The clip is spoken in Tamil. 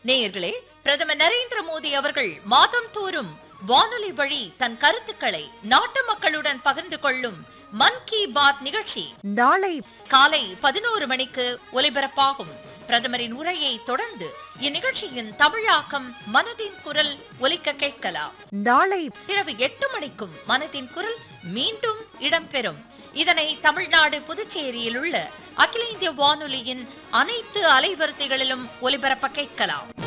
நேயர்களே பிரதமர் நரேந்திர மோடி அவர்கள் மாதம் தோறும் வானொலி வழி தன் கருத்துக்களை நாட்டு மக்களுடன் பகிர்ந்து கொள்ளும் மன் கி பாத் நிகழ்ச்சி நாளை காலை பதினோரு மணிக்கு ஒலிபரப்பாகும் பிரதமரின் உரையை தொடர்ந்து இந்நிகழ்ச்சியின் தமிழாக்கம் மனதின் குரல் ஒலிக்க கேட்கலாம் நாளை இரவு எட்டு மணிக்கும் மனதின் குரல் மீண்டும் இடம்பெறும் இதனை தமிழ்நாடு புதுச்சேரியில் உள்ள அகில இந்திய வானொலியின் அனைத்து அலைவரிசைகளிலும் ஒலிபரப்ப கேட்கலாம்